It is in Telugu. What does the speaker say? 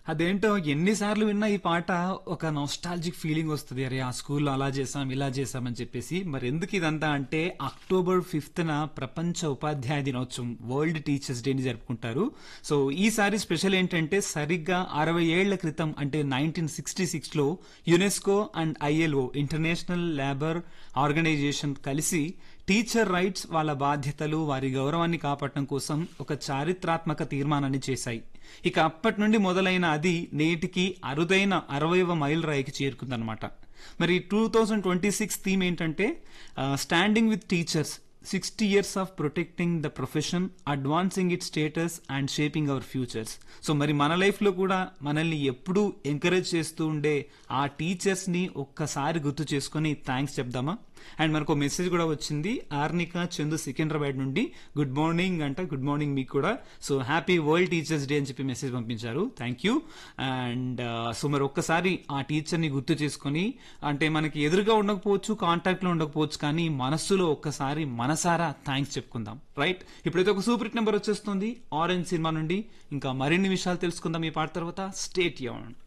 అదేంటో ఎన్నిసార్లు విన్నా ఈ పాట ఒక నోస్టాలజిక్ ఫీలింగ్ వస్తుంది అరే ఆ స్కూల్లో అలా చేసాం ఇలా చేసామని చెప్పేసి మరి ఎందుకు ఇదంతా అంటే అక్టోబర్ ఫిఫ్త్ న ప్రపంచ ఉపాధ్యాయ దినోత్సవం వరల్డ్ టీచర్స్ డేని జరుపుకుంటారు సో ఈసారి స్పెషల్ ఏంటంటే సరిగ్గా అరవై ఏళ్ల క్రితం అంటే నైన్టీన్ సిక్స్టీ సిక్స్ లో UNESCO and ILO international labour organisation కలిసి టీచర్ రైట్స్ వాళ్ళ బాధ్యతలు వారి గౌరవాన్ని కాపాడటం కోసం ఒక చారిత్రాత్మక తీర్మానాన్ని చేశాయి ఇక అప్పటి నుండి మొదలైన అది నేటికి అరుదైన అరవైవ మైల్ రాయికి చేరుకుందనమాట మరి two thousand twenty six theme ఏంటంటే standing with teachers sixty years of protecting the profession advancing it status and shaping our futures so మరి మన లైఫ్ లో కూడా మనల్ని ఎప్పుడూ ఎంకరేజ్ చేస్తూ ఉండే ఆ టీచర్స్ ని ఒక్కసారి గుర్తు చేసుకుని థ్యాంక్స్ చెప్దామా అండ్ మనకు మెసేజ్ కూడా వచ్చింది ఆర్నిక చందు సికింద్రాబాద్ నుండి గుడ్ మార్నింగ్ అంట గుడ్ మార్నింగ్ మీకు కూడా so happy world teachers day అని చెప్పి మెసేజ్ పంపించారు థ్యాంక్ యూ అండ్ సో మరి ఒక్కసారి ఆ టీచర్ ని గుర్తు చేసుకుని అంటే మనకి ఎదురుగా ఉండకపోవచ్చు కాంటాక్ట్ లో ఉండకపోవచ్చు కానీ మనస్సులో ఒక్కసారి మనసారా థ్యాంక్స్ చెప్పుకుందాం రైట్ ఇప్పుడైతే ఒక సూపర్ హిట్ నెంబర్ వచ్చేస్తుంది ఆరెంజ్ సినిమా నుండి ఇంకా మరిన్ని విషయాలు తెలుసుకుందాం ఈ పాట తర్వాత స్టేట్ యూన్